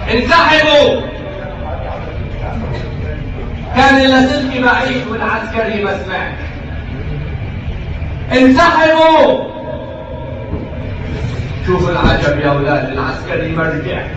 انسحبوا كان اللاسلكي بعيد والعسكري ما سمعش انسحبوا شوفوا العجب يا اولاد العسكري ما رجعش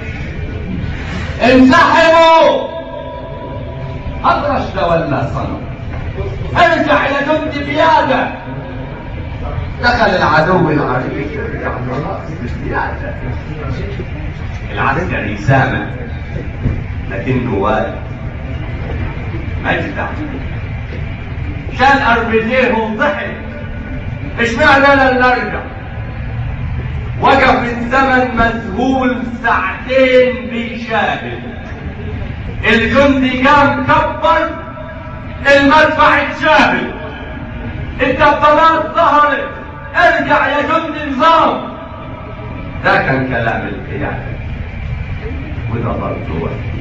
انسحبوا اطرش تولى صنم ارجع الى جند بياده دخل العدو العريش ورجع خلاص بزياده العسكري سامع لكنه والد مجدع شال اربيديه وضحك اشمعنى انا اللي ارجع وقف الزمن مذهول ساعتين بيشاهد الجندي قام كبر المدفع اتشاهد الدبابات ظهرت ارجع يا جندي نظام ده كان كلام القيادة وده برضه وقت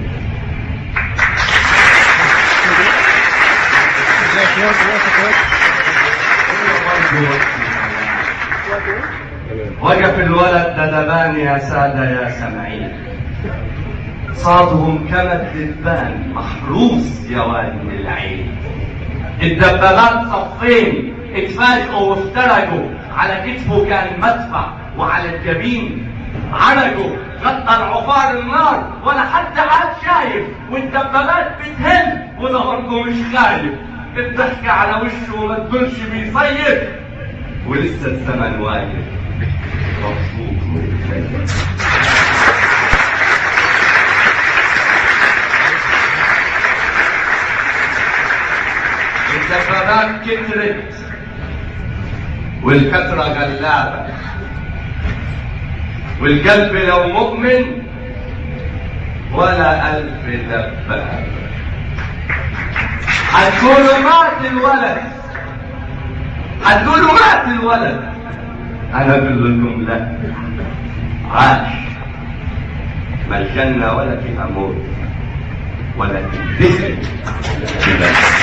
وقف الولد ندبان يا سادة يا سمعين صادهم كما الدبان محروس يا والد العين الدبابات صفين اتفاجئوا وافترقوا على كتفه كان مدفع وعلى الجبين عرجوا غطى العفار النار ولا حتى عاد شايف والدبابات بتهل وده برضه مش خايف الضحكة على وشه وما تقولش بيصيف ولسه الزمن واقف مبسوط ومتخيل الدبابات كترت والكثرة غلابة والقلب لو مؤمن ولا ألف دبابة هتقولوا مات الولد هتقولوا مات الولد أنا بقول لكم لا عاش ما الجنة ولا فيها موت ولا تدخل